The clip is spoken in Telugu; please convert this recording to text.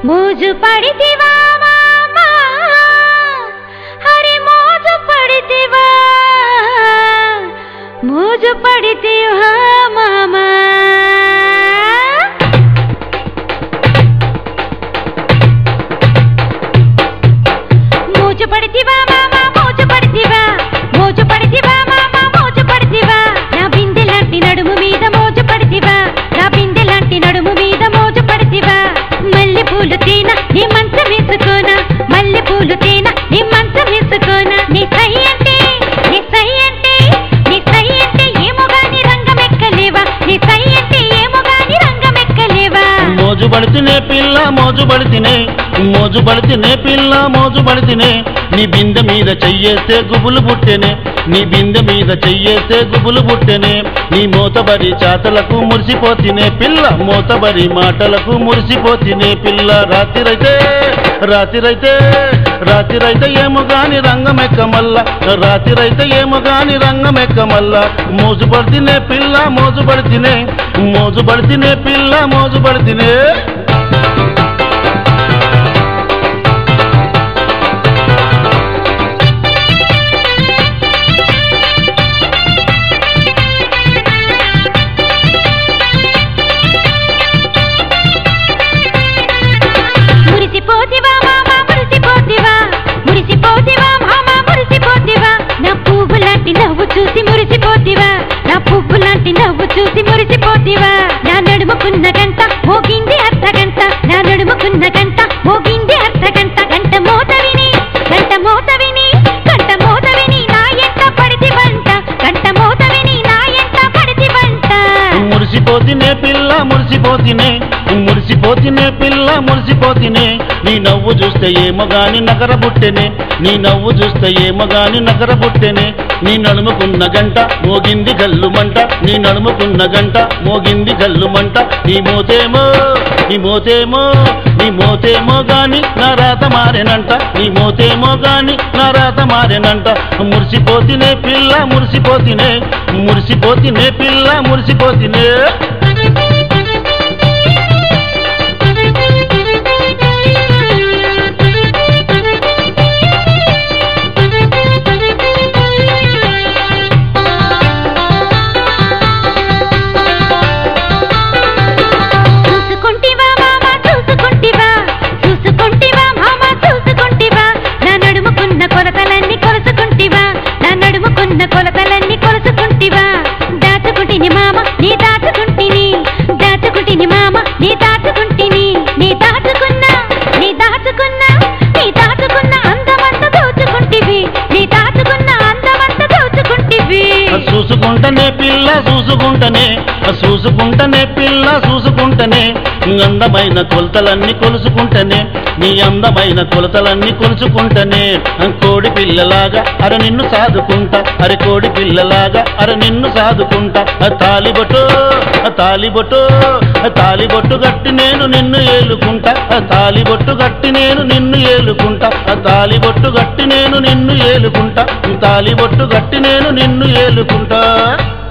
మోజు పడితివా మామా హరి మోజు పడితివా మోజు పడితివా మామా మోజు పడితివా మామా మోజు పడితివా మోజు పడితివా మామా మోజు పడితివా నా బిందె లాంటి నడుము మీద మోజు పడితివా నా బిందె లాంటి నడుము మీద మోజు పడితివా మల్లె పూలు తేన నీ మంచం వేసుకోనా మల్లె పూలు తేన నీ మంచం వేసుకోనా నీ సై అంటే నీ సై అంటే నీ సై అంటే ఏమో గాని రంగమెక్కలేవా నీ సై అంటే ఏమో గాని రంగమెక్కలేవా మోజు పడితేనే పిల్ల మోజు పడితేనే మోజు పడితేనే పిల్ల మోజు పడితేనే నీ బిందె మీద చెయ్యేస్తే గుబులు పుట్టెనే నీ బిందె మీద చెయ్యేస్తే గుబులు పుట్టెనే నీ మూతబడి చాతలకు మురిసిపోతినే పిల్ల మూతబడి మాటలకు మురిసిపోతినే పిల్ల రాత్రిరైతే రాత్రిరైతే రాత్రిరైతే ఏమో గాని రంగమెక్క మల్ల రాత్రిరైతే ఏమో గాని రంగమెక్క మల్ల మోజు పడితేనే పిల్ల మోజు పడితేనే మోజు పడితేనే పిల్ల మోజు పడితేనే మురిసిపోతివా మామా మురిసిపోతివా మురిసిపోతివా మామా మురిసిపోతివా నా పువ్వు లాంటి నవ్వు చూసి మురిసిపోతివా నా పువ్వు లాంటి నవ్వు చూసి మురిసిపోతివా నా నడుముకున్న గంట మోగింది అర్ధ గంట నా నడుముకున్న గంట మోగింది అర్ధ గంట గంట మోత విని గంట మోత విని గంట మోత విని నా ఎంట పడితి వంట గంట మోత విని నా ఎంట పడితి వంట మురిసిపోతినే పిల్ల మురిసిపోతినే మురిసిపోతినే పిల్ల మురిసిపోతినే నీ నవ్వు చూస్తే ఏమో గాని నగర బుట్టెనే నీ నవ్వు చూస్తే ఏమో గాని నగర బుట్టెనే నీ నడుముకున్న గంట మోగింది గల్లు మంట నీ నడుముకున్న గంట మోగింది గల్లు మంట నీ మోతేమో నీ మోతేమో నీ మోతేమో గాని నా రాత మారెనంట నీ మోతేమో గాని నా రాత మారెనంట మురిసిపోతినే పిల్ల మురిసిపోతినే మురిసిపోతినే పిల్ల మురిసిపోతినే చూసుకుంటివా మామా చూసుకుంటివా చూసుకుంటివా మామా చూసుకుంటివా నా నడుముకున్న కొలతలన్నీ కొలుసుకుంటివా నా నడుముకున్న కొలతలన్నీ కొలుసుకుంటివా దాచుకుంటిని మామ నీ దాచుకుంటిని దాచుకుంటిని మామ నీ దాచుకుంటిని నీ దాచుకున్న నీ దాచుకున్న నీ దాచుకున్న అందమంత దోచుకుంటివి నీ దాచుకున్న అందమంత దోచుకుంటివి చూసుకుంటనే పిల్ల చూసుకుంటనే చూసుకుంటనే పిల్ల చూసుకుంటనే నీ అందమైన కొలతలన్నీ కొలుసుకుంటనే నీ అందమైన కొలతలన్నీ కొలుచుకుంటనే కోడి పిల్లలాగా అర నిన్ను సాదుకుంటా అరే కోడి పిల్లలాగా అర నిన్ను సాదుకుంటా తాలిబొట్టు తాలిబొట్టు తాలిబొట్టు గట్టి నేను నిన్ను ఏలుకుంటా తాలిబొట్టు గట్టి నేను నిన్ను ఏలుకుంటా తాలిబొట్టు గట్టి నేను నిన్ను ఏలుకుంటా తాలిబొట్టు గట్టి నేను నిన్ను ఏలుకుంటా